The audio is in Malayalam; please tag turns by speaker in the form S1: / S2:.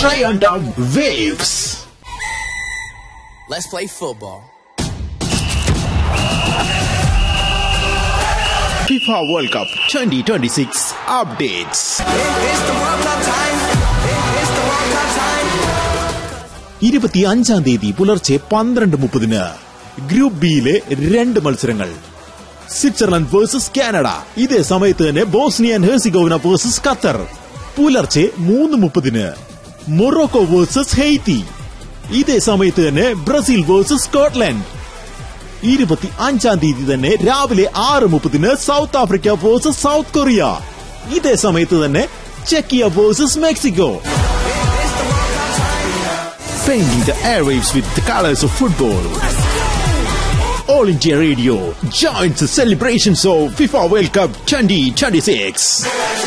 S1: Giant of Waves.
S2: Let's play football.
S1: FIFA World Cup 2026 updates. ഇരുപത്തി അഞ്ചാം തീയതി പുലർച്ചെ പന്ത്രണ്ട് മുപ്പതിന് ഗ്രൂപ്പ് ബിയിലെ രണ്ട് മത്സരങ്ങൾ സ്വിറ്റ്സർലൻഡ് വേഴ്സസ് കാനഡ ഇതേ സമയത്ത് തന്നെ ബോസ്നിയൻ ഹെർസിഗോവിന വേഴ്സസ് ഖത്തർ പുലർച്ചെ മൂന്ന് മുപ്പതിന് മൊറോക്കോ വേഴ്സസ് ഹെയ്ത്തി ഇതേ സമയത്ത് തന്നെ ബ്രസീൽ വേഴ്സസ് സ്കോട്ട്ലൻഡ് ഇരുപത്തി അഞ്ചാം തീയതി തന്നെ രാവിലെ ആറ് മുപ്പതിന് South Africa versus South Korea ഇതേ സമയത്ത് തന്നെ ചെക്കിയ versus Mexico painting the airwaves with the colors of football. All India Radio joins the celebrations of FIFA World Cup 2026.